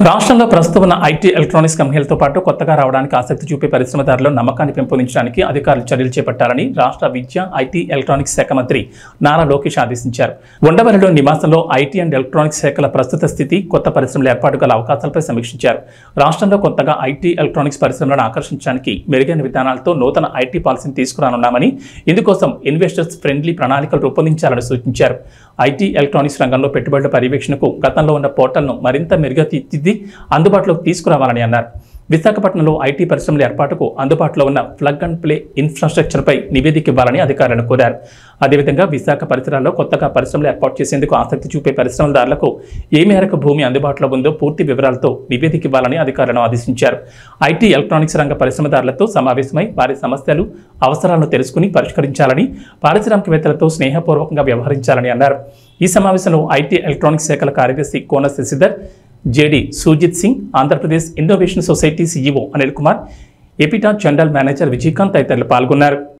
రాష్ట్రంలో ప్రస్తుతం ఉన్న ఐటీ ఎలక్ట్రానిక్స్ కంపెనీలతో పాటు కొత్తగా రావడానికి ఆసక్తి చూపే పరిశ్రమదారుల నమ్మకాన్ని పెంపొందించడానికి అధికారులు చర్యలు చేపట్టాలని రాష్ట్ర విద్య ఐటీ ఎలక్ట్రానిక్స్ శాఖ మంత్రి నారా లోకేష్ ఆదేశించారు ఉండవల్లిలో నివాసంలో ఐటీ అండ్ ఎలక్ట్రానిక్స్ శాఖల ప్రస్తుత స్థితి కొత్త పరిశ్రమల ఏర్పాటు గల అవకాశాలపై సమీక్షించారు రాష్ట్రంలో కొత్తగా ఐటీ ఎలక్ట్రానిక్స్ పరిశ్రమలను ఆకర్షించడానికి మెరుగైన విధానాలతో నూతన ఐటీ పాలసీని తీసుకురానున్నామని ఇందుకోసం ఇన్వెస్టర్స్ ఫ్రెండ్లీ ప్రణాళికలు రూపొందించాలని సూచించారు ఐటీ ఎలక్ట్రానిక్స్ రంగంలో పెట్టుబడుల పర్యవేక్షణకు గతంలో ఉన్న పోర్టల్ను మరింత మెరుగ్గా తీర్చిదిద్ది అందుబాటులోకి తీసుకురావాలని అన్నారు విశాఖపట్నంలో ఐటీ పరిశ్రమల ఏర్పాటుకు అందుబాటులో ఉన్న ప్లగ్ అండ్ ప్లే ఇన్ఫ్రాస్ట్రక్చర్పై నివేదిక ఇవ్వాలని అధికారులను కోరారు అదేవిధంగా విశాఖ పరిసరాల్లో కొత్తగా పరిశ్రమలు ఏర్పాటు చేసేందుకు ఆసక్తి చూపే పరిశ్రమదారులకు ఏ మేరకు భూమి అందుబాటులో ఉందో పూర్తి వివరాలతో నివేదిక ఇవ్వాలని అధికారులను ఆదేశించారు ఐటీ ఎలక్ట్రానిక్స్ రంగ పరిశ్రమదారులతో సమావేశమై వారి సమస్యలు అవసరాలను తెలుసుకుని పరిష్కరించాలని పారిశ్రామికవేత్తలతో స్నేహపూర్వకంగా వ్యవహరించాలని అన్నారు ఈ సమావేశంలో ఐటీ ఎలక్ట్రానిక్స్ శాఖల కార్యదర్శి Kona Sasidhar JD Sujith Singh Andhra Pradesh innovation society CEO Anil Kumar APITA general manager Vijayakanth తదితరులు పాల్గొన్నారు